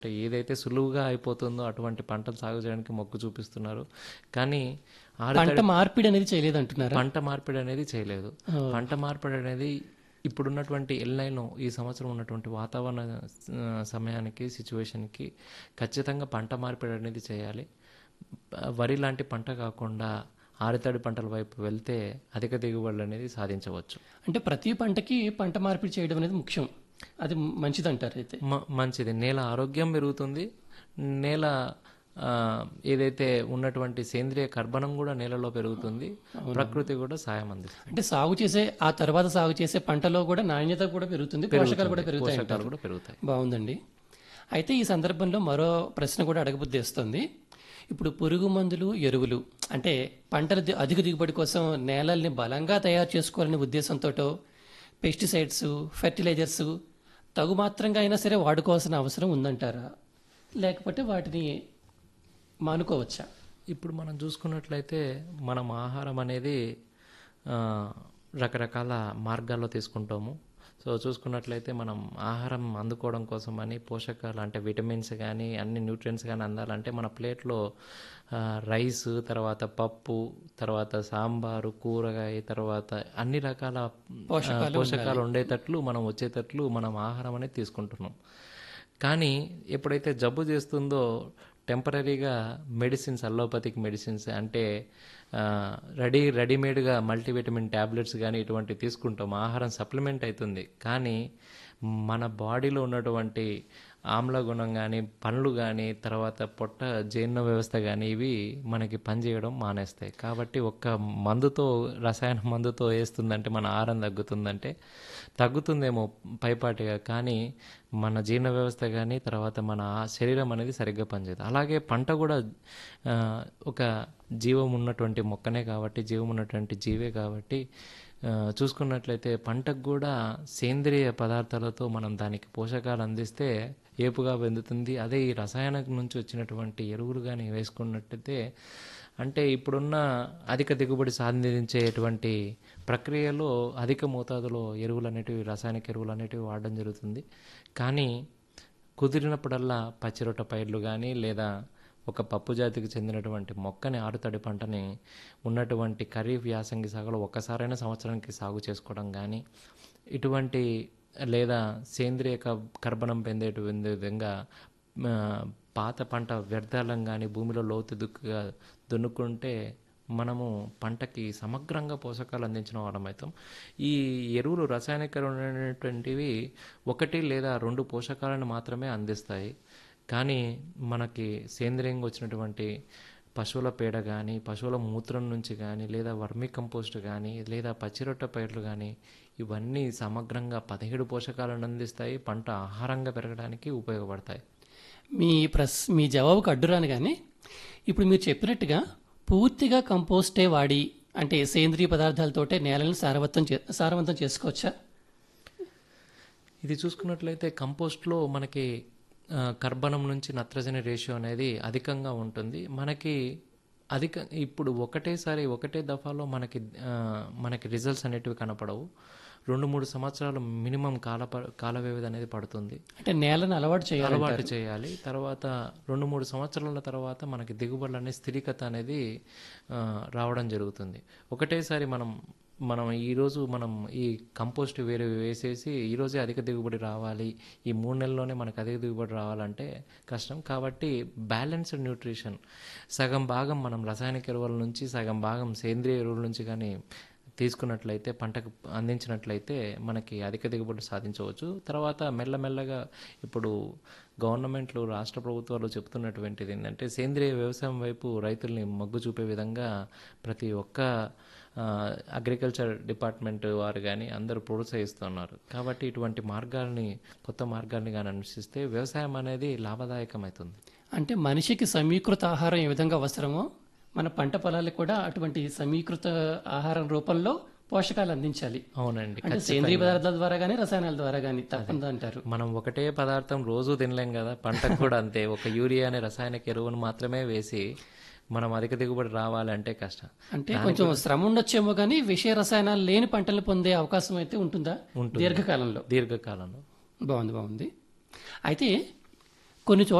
అంటే ఏదైతే సులువుగా అయిపోతుందో అటువంటి పంటలు సాగు చేయడానికి మొగ్గు చూపిస్తున్నారు కానీ ఆరుతడి పంట మార్పిడి అనేది చేయలేదు అంటున్నారా పంట మార్పిడి అనేది చేయలేదు పంట మార్పిడి అనేది ఇప్పుడున్నటువంటి ఎల్నైలో ఈ సంవత్సరం ఉన్నటువంటి వాతావరణ ఆ, సమయానికి సిచ్యువేషన్కి ఖచ్చితంగా పంట మార్పిడి అనేది చేయాలి ఆ, వరి లాంటి పంట కాకుండా ఆరుతడి పంటల వైపు వెళ్తే అధిక దిగుబడులు అనేది సాధించవచ్చు అంటే ప్రతి పంటకి పంట మార్పిడి చేయడం అనేది ముఖ్యం అది మంచిదంటారు అయితే మ- మంచిది నేల ఆరోగ్యం పెరుగుతుంది నేల ఆ, ఏదైతే ఉన్నటువంటి సేంద్రియ కర్బనం కూడా నేలలో పెరుగుతుంది ప్రకృతి కూడా సాయం అందిస్తుంది అంటే సాగు చేసే ఆ తర్వాత సాగు చేసే పంటలో కూడా నాణ్యత కూడా పెరుగుతుంది పోషకాలు కూడా పెరుగుతాయి పోషకాలు కూడా పెరుగుతాయి బాగుందండి అయితే ఈ సందర్భంలో మరో ప్రశ్న కూడా అడగబుద్దేస్తుంది ఇప్పుడు పురుగు మందులు ఎరువులు అంటే పంటల ది- అధిక దిగుబడి కోసం నేలల్ని బలంగా తయారు చేసుకోవాలనే ఉద్దేశంతో పెస్టిసైడ్స్ ఫెర్టిలైజర్స్ తగు మాత్రంగా అయినా సరే వాడుకోవాల్సిన అవసరం ఉందంటారా లేకపోతే వాటిని మానుకోవచ్చా ఇప్పుడు మనం చూసుకున్నట్లయితే మనం ఆహారం అనేది ఆ, రకరకాల మార్గాల్లో తీసుకుంటాము సో చూసుకున్నట్లయితే మనం ఆహారం అందుకోవడం కోసం అని పోషకాలు అంటే విటమిన్స్ కానీ అన్ని న్యూట్రియంట్స్ కానీ అందాలంటే మన ప్లేట్లో ఆ, రైస్ తర్వాత పప్పు తర్వాత సాంబారు కూరగాయ తర్వాత అన్ని రకాల ఆ, పోషకాలు ఉండేటట్లు మనం వచ్చేటట్లు మనం ఆహారం అనేది తీసుకుంటున్నాం కానీ ఎప్పుడైతే జబ్బు చేస్తుందో టెంపరీగా మెడిసిన్స్ అల్లోపతిక్ మెడిసిన్స్ అంటే ఆ, రెడీ రెడీమేడ్గా మల్టీవిటమిన్ ట్యాబ్లెట్స్ కానీ ఇటువంటివి తీసుకుంటాం ఆహారం సప్లిమెంట్ అవుతుంది కానీ మన బాడీలో ఉన్నటువంటి ఆమ్ల గుణం కానీ పండ్లు కానీ తర్వాత పొట్ట జీర్ణ వ్యవస్థ కానీ ఇవి మనకి పనిచేయడం మానేస్తాయి కాబట్టి ఒక్క మందుతో రసాయన మందుతో వేస్తుందంటే మన ఆహారం తగ్గుతుందంటే తగ్గుతుందేమో పైపాటిగా కానీ మన జీర్ణ వ్యవస్థ కానీ తర్వాత మన ఆ శరీరం అనేది సరిగ్గా పనిచేయదు అలాగే పంట కూడా ఆ, ఒక జీవం ఉన్నటువంటి మొక్కనే కాబట్టి జీవం ఉన్నటువంటి జీవే కాబట్టి ఆ, చూసుకున్నట్లయితే పంటకు కూడా సేంద్రియ పదార్థాలతో మనం దానికి పోషకాలు అందిస్తే ఏపుగా వెందుతుంది అదే ఈ రసాయనం నుంచి వచ్చినటువంటి ఎరువులు కానీ వేసుకున్నట్టయితే అంటే ఇప్పుడున్న అధిక దిగుబడి సాధించేటువంటి ప్రక్రియలో అధిక మోతాదులో ఎరువులు అనేటివి రసాయనిక ఎరువులు అనేటివి వాడడం జరుగుతుంది కానీ కుదిరినప్పుడల్లా పచ్చిరొట్ట పైర్లు కానీ లేదా ఒక పప్పు జాతికి చెందినటువంటి మొక్కని ఆరుతడి పంటని ఉన్నటువంటి ఖరీఫ్ యాసంగి సాగులో ఒక్కసారైనా సంవత్సరానికి సాగు చేసుకోవడం కానీ ఇటువంటి లేదా సేంద్రియ క- కర్బనం పొందేటువంటి విధంగా ఆ, పాత పంట వ్యర్థాలను కానీ భూమిలో లోతు దుక్కుగా దున్నుకుంటే మనము పంటకి సమగ్రంగా పోషకాలు అందించిన వాళ్ళం అవుతాం ఈ ఎరువులు రసాయనికమైనటువంటివి ఒకటి లేదా రెండు పోషకాలను మాత్రమే అందిస్తాయి కానీ మనకి సేంద్రియంగా వచ్చినటువంటి పశువుల పేడ కానీ పశువుల మూత్రం నుంచి కానీ లేదా వర్మీ కంపోస్ట్ కానీ లేదా పచ్చిరొట్ట పైర్లు కానీ ఇవన్నీ సమగ్రంగా పదిహేడు పోషకాలను అందిస్తాయి పంట ఆహారంగా పెరగడానికి ఉపయోగపడతాయి మీ ప్రస్ మీ జవాబుకు అడ్డురాను కానీ ఇప్పుడు మీరు చెప్పినట్టుగా పూర్తిగా కంపోస్టే వాడి అంటే సేంద్రియ పదార్థాలతోటే నేలను సారవంతం చే సారవంతం చేసుకోవచ్చా ఇది చూసుకున్నట్లయితే కంపోస్ట్లో మనకి ఆ, కర్బనం నుంచి నత్రజని రేషియో అనేది అధికంగా ఉంటుంది మనకి అధిక ఇప్పుడు ఒకటేసారి ఒకటే దఫాలో మనకి ఆ, మనకి రిజల్ట్స్ అనేటివి కనపడవు రెండు మూడు సంవత్సరాలు మినిమం కాల ప- కాల వ్యవధి అనేది పడుతుంది అంటే నేలను అలవాటు చేయాలి అలవాటు చేయాలి తర్వాత రెండు మూడు సంవత్సరాల తర్వాత మనకి దిగుబడులు అనే స్థిరీకత అనేది ఆ, రావడం జరుగుతుంది ఒకటేసారి మనం మనం ఈరోజు మనం ఈ కంపోస్ట్ వేరే వేసేసి ఈరోజే అధిక దిగుబడి రావాలి ఈ మూడు నెలల్లోనే మనకు అధిక దిగుబడి రావాలంటే కష్టం కాబట్టి బ్యాలెన్స్డ్ న్యూట్రిషన్ సగం భాగం మనం రసాయనిక ఎరువుల నుంచి సగం భాగం సేంద్రియ ఎరువుల నుంచి కానీ తీసుకున్నట్లయితే పంటకు అందించినట్లయితే మనకి అధిక దిగుబడి సాధించవచ్చు తర్వాత మెల్లమెల్లగా ఇప్పుడు గవర్నమెంట్లు రాష్ట్ర ప్రభుత్వాలు చెప్తున్నటువంటిది ఏంటంటే సేంద్రియ వ్యవసాయం వైపు రైతుల్ని మొగ్గు చూపే విధంగా ప్రతి ఒక్క అగ్రికల్చర్ డిపార్ట్మెంట్ వారు కానీ అందరూ ప్రోత్సహిస్తున్నారు కాబట్టి ఇటువంటి మార్గాల్ని కొత్త మార్గాల్ని కానీ అనుసరిస్తే వ్యవసాయం అనేది లాభదాయకమవుతుంది అంటే మనిషికి సమీకృత ఆహారం ఏ విధంగా అవసరమో మన పంట పొలాలకు కూడా అటువంటి సమీకృత ఆహారం రూపంలో పోషకాలు అందించాలి అవునండి అంటే సేంద్రియ పదార్థాల ద్వారా కానీ రసాయనాల ద్వారా కానీ తప్పకుండా అంటారు మనం ఒకటే పదార్థం రోజు తినలేం కదా పంటకు కూడా అంతే ఒక యూరియా అనే రసాయనిక ఎరువును మాత్రమే వేసి మనం అధిక దిగుబడి రావాలంటే కష్టం అంటే కొంచెం శ్రమ ఉండొచ్చేమో కానీ విషయ రసాయనాలు లేని పంటలు పొందే అవకాశం అయితే ఉంటుందా దీర్ఘకాలంలో దీర్ఘకాలంలో బాగుంది బాగుంది అయితే కొన్ని చోట్ల